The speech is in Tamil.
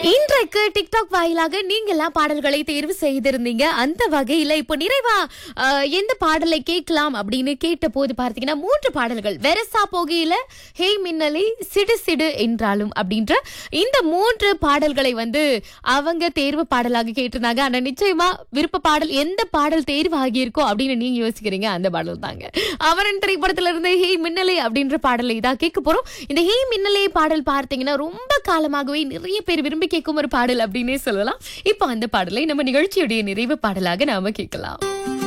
இன்றைக்கு டிக்டாக் வாயிலாக நீங்க எல்லாம் பாடல்களை தேர்வு செய்திருந்தீங்க அந்த வகையில இப்போ நிறைவா அஹ், எந்த பாடலை கேட்கலாம் அப்படின்னு கேட்ட போது பார்த்தீங்கன்னா மூன்று பாடல்கள் வெரசா போகையில ஹே மின்னலை சிடு சிடு என்றாலும் அப்படின்ற இந்த மூன்று பாடல்களை வந்து அவங்க தேர்வு பாடலாக கேட்டிருந்தாங்க ஆனா நிச்சயமா விருப்ப பாடல் எந்த பாடல் தேர்வு ஆகியிருக்கோ அப்படின்னு நீங்க யோசிக்கிறீங்க அந்த பாடல் தாங்க அவரன் திரைப்படத்துல இருந்து ஹே மின்னலை அப்படின்ற பாடலை தான் கேட்க போறோம் இந்த ஹே மின்னலே பாடல் பார்த்தீங்கன்னா ரொம்ப காலமாகவே நிறைய பேர் விரும்பி கேட்கும் ஒரு பாடல் அப்படின்னே சொல்லலாம் இப்போ அந்த பாடலை நம்ம நிகழ்ச்சியுடைய நிறைவு பாடலாக நாம கேட்கலாம்